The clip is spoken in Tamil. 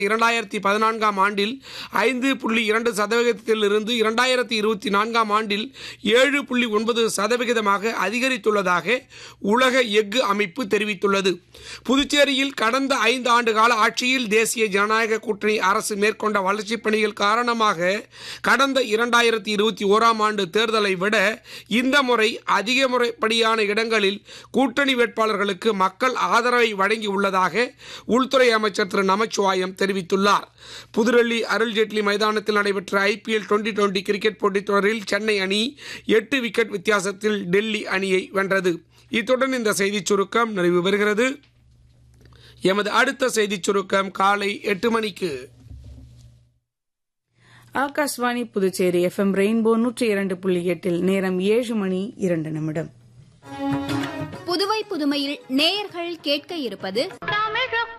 இரண்டாயிரத்தி பதினான்காம் ஆண்டில் ஐந்து புள்ளி இரண்டு சதவிகிதத்தில் இருந்து இரண்டாயிரத்தி இருபத்தி நான்காம் ஆண்டில் ஏழு புள்ளி ஒன்பது சதவிகிதமாக அதிகரித்துள்ளதாக உலக எஃகு அமைப்பு தெரிவித்துள்ளது புதுச்சேரியில் கடந்த ஐந்து ஆண்டு கால ஆட்சியில் தேசிய ஜனநாயக கூட்டணி அரசு மேற்கொண்ட வளர்ச்சிப் பணிகள் காரணமாக கடந்த இரண்டாயிரத்தி இருபத்தி ஓராம் ஆண்டு தேர்தலை விட இந்த முறை அதிக முறைப்படியான இடங்களில் கூட்டணி வேட்பாளர்களுக்கு மக்கள் ஆதரவை வழங்கியுள்ளதாக உள்துறை அமைச்சர் திரு நமச்சிவாயம் தெரிவித்துள்ளார் புதுடெல்லி அருள்ஜேட்லி மைதானத்தில் நடைபெற்ற ஐபிஎல் டுவெண்டி டுவெண்டி கிரிக்கெட் போட்டித் தொடரில் சென்னை அணி எட்டு விக்கெட் வித்தியாசத்தில் டெல்லி அணியை வென்றது இத்துடன் இந்த செய்திச் சுருக்கம் நிறைவு பெறுகிறது எமது அடுத்த செய்திச் சுருக்கம் காலை எட்டு மணிக்கு ஆகாஷ்வாணி புதுச்சேரி எஃப்எம் ரெயின்போ நூற்றி இரண்டு புள்ளி எட்டில் நேரம் ஏழு மணி இரண்டு நிமிடம் புதுவை புதுமையில் நேயர்கள் கேட்க இருப்பது தமிழக